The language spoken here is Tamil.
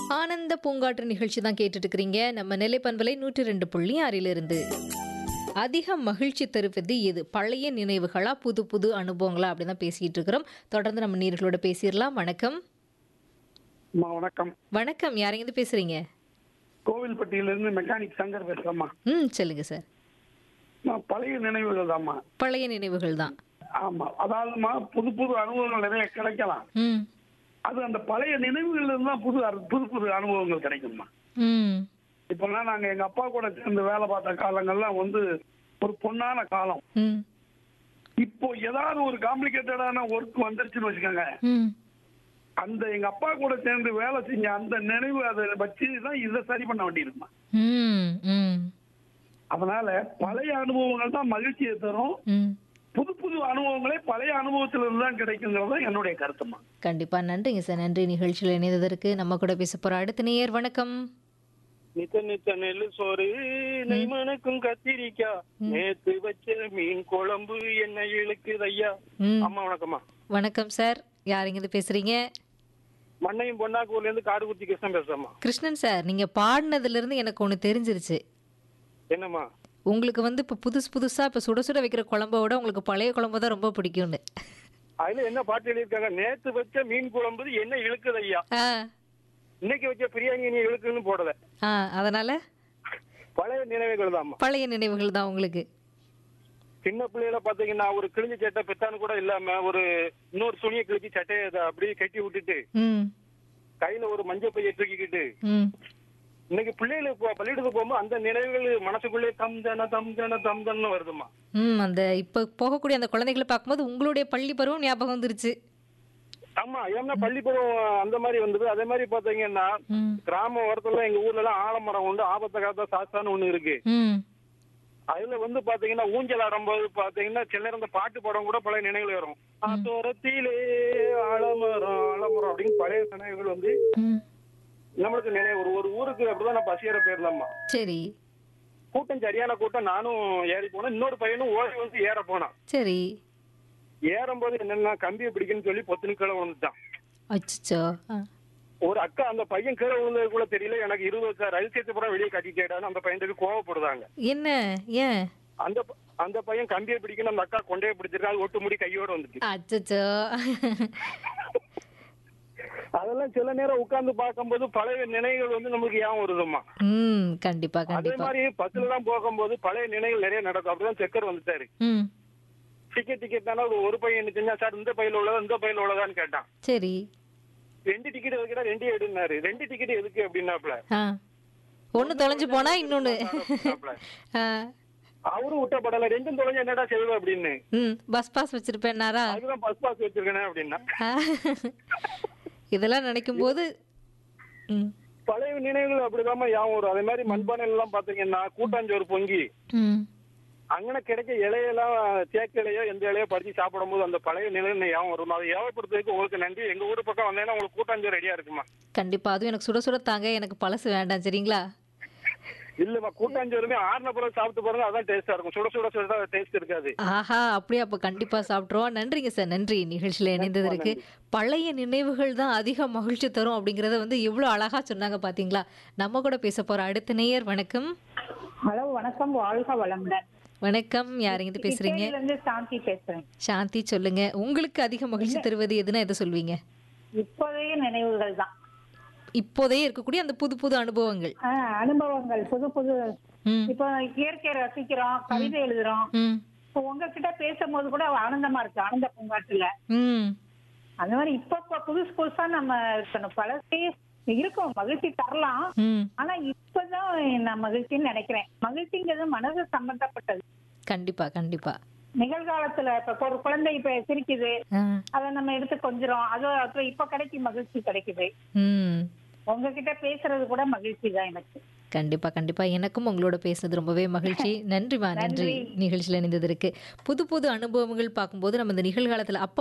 ஆனந்த பூங்காற்று நிகழ்ச்சி தான் கேட்டுட்டு இருக்கிறீங்க நம்ம நெல்லை பண்பலை நூற்றி ரெண்டு புள்ளி ஆறிலிருந்து அதிக மகிழ்ச்சி தருவது எது பழைய நினைவுகளா புது புது அனுபவங்களா அப்படின்னு தான் பேசிட்டு இருக்கிறோம் தொடர்ந்து நம்ம நீர்களோட பேசிடலாம் வணக்கம் அம்மா வணக்கம் வணக்கம் யாரையும் பேசுறீங்க கோவில்பட்டியிலிருந்து மெக்கானிக் சங்கர் பேசுறேம்மா ம் சொல்லுங்க சார் நான் பழைய நினைவுகள் தாம்மா பழைய நினைவுகள் தான் ஆமா அதாவதுமா புது புது அனுபவங்கள் நிறைய கிடைக்கலாம் ம் அது அந்த பழைய நினைவுகள்ல இருந்து தான் புது அரு- புது புது அனுபவங்கள் கிடைக்குமா ம் இப்பெல்லாம் நாங்க எங்க அப்பா கூட சேர்ந்து வேலை பார்த்த காலங்கள்லாம் வந்து ஒரு பொன்னான காலம் ம் இப்போ ஏதாவது ஒரு காம்ப்ளிகேட்டடான ஒர்க் வந்துருச்சுன்னு வச்சுக்கோங்க ம் அந்த எங்க அப்பா கூட சேர்ந்து வேலை செஞ்ச அந்த நினைவு அதை வச்சு தான் இதை சரி பண்ண வேண்டியிருக்குமா ம் ம் அதனால பழைய அனுபவங்கள் தான் மகிழ்ச்சியை தரும் ம் புது புது அனுபவங்களே பழைய அனுபவத்துல இருந்து தான் கிடைக்குங்கிறது தான் என்னுடைய கருத்துமா கண்டிப்பா நன்றிங்க சார் நன்றி நிகழ்ச்சியில் இணைந்ததற்கு நம்ம கூட பேச போற அடுத்த நேயர் வணக்கம் நித்த நித்த நெல்லு சோறு நெய்மனுக்கும் கத்திரிக்கா நேத்து வச்ச மீன் குழம்பு என்ன இழுக்குது ஐயா ம் அம்மா வணக்கம்மா வணக்கம் சார் யாருங்க பேசுறீங்க மண்ணையும் பொன்னாக்கூர்ல இருந்து காடுகுத்தி கிருஷ்ணன் பேசுறேம்மா கிருஷ்ணன் சார் நீங்க பாடினதுல இருந்து எனக்கு ஒன்று தெரிஞ்சிருச்சு என்னம்மா உங்களுக்கு வந்து இப்போ புதுசு புதுசா இப்போ சுட சுட வைக்கிற குழம்ப விட உங்களுக்கு பழைய குழம்பு தான் ரொம்ப பிடிக்கும்னு அதுல என்ன பாட்டு எழுதியிருக்காங்க நேத்து வச்ச மீன் குழம்பு என்ன இழுக்குது ஐயா ஆ இன்னைக்கு வச்ச பிரியாணி நீ இழுக்குன்னு போடல ஆ அதனால பழைய நினைவுகள் தான்மா பழைய நினைவுகள் தான் உங்களுக்கு சின்ன பிள்ளையில பாத்தீங்கன்னா ஒரு கிழிஞ்ச சட்டை பெத்தான்னு கூட இல்லாம ஒரு இன்னொரு துணியை கிழிச்சு சட்டையை அதை அப்படியே கட்டி விட்டுட்டு ம் கையில ஒரு மஞ்சள் பையை தூக்கிக்கிட்டு ம் இன்னைக்கு பிள்ளைகளுக்கு போ- பள்ளிக்கூடத்துக்கு போகும்போது அந்த நினைவுகள் மனசுக்குள்ளே தம் தன தம் தன தம் தன்னு வருதுமா ம் அந்த இப்போ போகக்கூடிய அந்த குழந்தைகளை பார்க்கும்போது உங்களுடைய பள்ளி பருவம் ஞாபகம் வந்துருச்சு ஆமா ஏன்னா பள்ளிப்பருவம் அந்த மாதிரி வந்தது அதே மாதிரி பாத்தீங்கன்னா ம் கிராம ஓரத்துல எங்க ஊர்ல எல்லாம் ஆலமரம் உண்டு ஆபத்த காத்த சாஸ்தான்னு ஒண்ணு இருக்கு ம் அதுல வந்து பாத்தீங்கன்னா ஊஞ்சல் ஆடும்போது பாத்தீங்கன்னா சில நேரம் இந்த பாட்டு படம் கூட பழைய நினைவுகள் வரும் ஆத்தோரத்திலே ஆலமரம் ஆலமரம் அப்படின்னு பழைய நினைவுகள் வந்து ம் நம்மளுக்கு நினைவு ஒரு ஒரு ஊருக்கு அப்படிதான் நான் பசியற போயிருந்தோம்மா சரி கூட்டம் சரியான கூட்டம் நானும் ஏறி போனேன் இன்னொரு பையனும் ஓடி வந்து ஏற போனான் சரி ஏறும்போது என்னன்னா கம்பியை பிடிக்குன்னு சொல்லி பொத்துன்னு கீழே விழுந்துட்டான் அச்சோ ஆ ஒரு அக்கா அந்த பையன் கீழே விழுந்தது கூட தெரியல எனக்கு இருபது ரயில் சேர்த்து பூரா வெளியே கட்டிட்டேடான்னு அந்த பையனுக்கு கோவப்படுதாங்க என்ன ஏன் அந்த ப- அந்த பையன் கம்பியை பிடிக்கணும் அந்த அக்கா கொண்டே பிடிச்சிருக்கா அது ஒட்டு முடி கையோட வந்துச்சு அச்சச்சோ அதெல்லாம் சில நேரம் உட்கார்ந்து பார்க்கும்போது பழைய நினைவுகள் வந்து நமக்கு ஏன் வருதுமா ம் கண்டிப்பா அதே கண்டிப்பா மாதிரி பஸ்ல எல்லாம் போகும்போது பழைய நினைவுகள் நிறைய நடக்கும் அப்படிதான் செக்கர் வந்துட்டாரு ம் டிக்கெட் டிக்கெட் தானே ஒரு பையன் என்ன செஞ்சா சார் இந்த பையில உள்ளதா இந்த பையில உள்ளதான்னு கேட்டான் சரி ரெண்டு டிக்கெட் எதுக்குடா ரெண்டு எடுனாரு ரெண்டு டிக்கெட் எதுக்கு அப்படின்னாப்ல ஆ ஒன்று தொலைஞ்சு போனா இன்னொன்று ஆ அவரும் விட்டப்படல ரெண்டும் தொலைஞ்சு என்னடா செய்வ அப்படின்னு ம் பஸ் பாஸ் வச்சிருப்பேன்னாரா அதுதான் பஸ் பாஸ் வச்சிருக்கேனே அப்படின்னா ஆ. இதெல்லாம் நினைக்கும் போது ம் பழைய நினைவுகள் அப்படிதாம்மா யாவும் வரும் அதே மாதிரி மண்பானையில எல்லாம் பாத்தீங்கன்னா கூட்டாஞ்சோறு பொங்கி ம் அங்கன கிடைக்க இலையெல்லாம் தேக்க இலையோ எந்த இலையோ பறிச்சு சாப்பிடும்போது அந்த பழைய நிலையில யாவும் வரும் அதை ஏவப்படுத்துறதுக்கு உங்களுக்கு நன்றி எங்க ஊர் பக்கம் வந்தேன்னா உங்களுக்கு கூட்டாஞ்சோறு ரெடியா இருக்குமா கண்டிப்பா அதுவும் எனக்கு சுட சுட தாங்க எனக்கு பழசு வேண்டாம் சரிங்களா இல்லம்மா கூட்டாஞ்சோறுமே ஆறுன பிறகு சாப்பிட்டு பாருங்க அதான் டேஸ்டா இருக்கும் சுட சுட சுட டேஸ்ட் இருக்காது ஆஹா அப்படியே அப்போ கண்டிப்பாக சாப்பிட்ருவோம் நன்றிங்க சார் நன்றி நிகழ்ச்சியில் இணைந்ததற்கு பழைய நினைவுகள் தான் அதிக மகிழ்ச்சி தரும் அப்படிங்கிறத வந்து எவ்வளோ அழகாக சொன்னாங்க பார்த்தீங்களா நம்ம கூட பேச போகிற அடுத்த நேயர் வணக்கம் ஹலோ வணக்கம் வாழ்க வளமுடன் வணக்கம் யாருங்கிட்ட பேசுறீங்க இருந்து இருந்து சாந்தி பேசுறேன் சாந்தி சொல்லுங்க உங்களுக்கு அதிக மகிழ்ச்சி தருவது எதுனா எதை சொல்வீங்க இப்போதைய நினைவுகள் தான் இப்போதே இருக்கக்கூடிய அந்த புது புது அனுபவங்கள் ஆஹ், அனுபவங்கள் புது புது ம் இப்போ இயற்கையை ரசிக்கிறோம் கவிதை எழுதுறோம் ம் இப்போ உங்ககிட்ட பேசும்போது கூட ஆனந்தமா இருக்கு ஆனந்த பூங்காட்டுல ம் அந்த மாதிரி இப்போ இப்போ புதுசு புதுசா நம்ம இருக்கணும் பழசே இருக்கும் மகிழ்ச்சி தரலாம் ம் ஆனா இப்பதான் நான் மகிழ்ச்சின்னு நினைக்கிறேன் மகிழ்ச்சிங்கிறது மனது சம்பந்தப்பட்டது கண்டிப்பா கண்டிப்பா நிகழ்காலத்துல இப்ப ஒரு குழந்தை இப்ப சிரிக்குது ஆ அதை நம்ம எடுத்து கொஞ்சிரும் அது அப்புறம் இப்ப கிடைக்கும் மகிழ்ச்சி கிடைக்குது ம் உங்ககிட்ட பேசுறது கூட மகிழ்ச்சி தான் எனக்கு கண்டிப்பா கண்டிப்பா எனக்கும் உங்களோட பேசுனது ரொம்பவே மகிழ்ச்சி நன்றிமா நன்றி நிகழ்ச்சியில் இணைந்ததற்கு புது புது அனுபவங்கள் பார்க்கும்போது நம்ம இந்த நிகழ்காலத்தில் அப்போ